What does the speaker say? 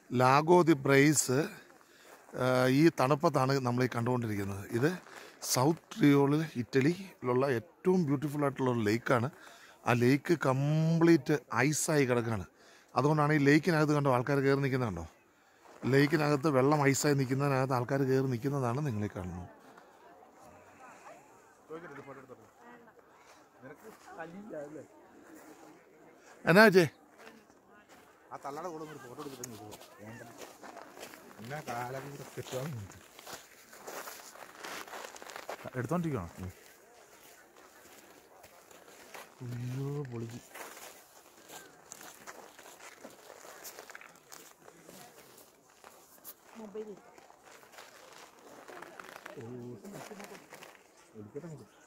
ലാഗോ the Bryce ആ, ഈ തണുപ്പത്താണ് നമ്മൾ ഈ കണ്ടുകൊണ്ടിരിക്കുന്നത് ഇത് സൗത്ത് റിയോളിൽ ഇറ്റലിയിലുള്ള ഏറ്റവും ബ്യൂട്ടിഫുൾ ആയിട്ടുള്ള ഒരു ലേക്കാണ് ആ ലേക്ക് കംപ്ലീറ്റ് ഐസായി കിടക്കുകയാണ് അതുകൊണ്ടാണ് ഈ ലേക്കിനകത്ത് കണ്ടോ ആൾക്കാർ കയറി നിൽക്കുന്നത് കണ്ടോ ലേക്കിനകത്ത് വെള്ളം ഐസായി നിൽക്കുന്നതിനകത്ത് ആൾക്കാർ കയറി നിൽക്കുന്നതാണ് നിങ്ങൾ ഈ കാണുന്നത് എന്നാ ചേ ആ തള്ളയുടെ കൂടെ ഒരു ഫോട്ടോ എടുത്തിട്ട് നിൽക്കുക വേണ്ട എന്നാ കാലം കൂടെ കെട്ടുവാൻ എടുത്തോണ്ടിരിക്കണോ അയ്യോ പൊളിച്ച് മൊബൈലിൽ എടുക്കട്ടെ നമുക്ക്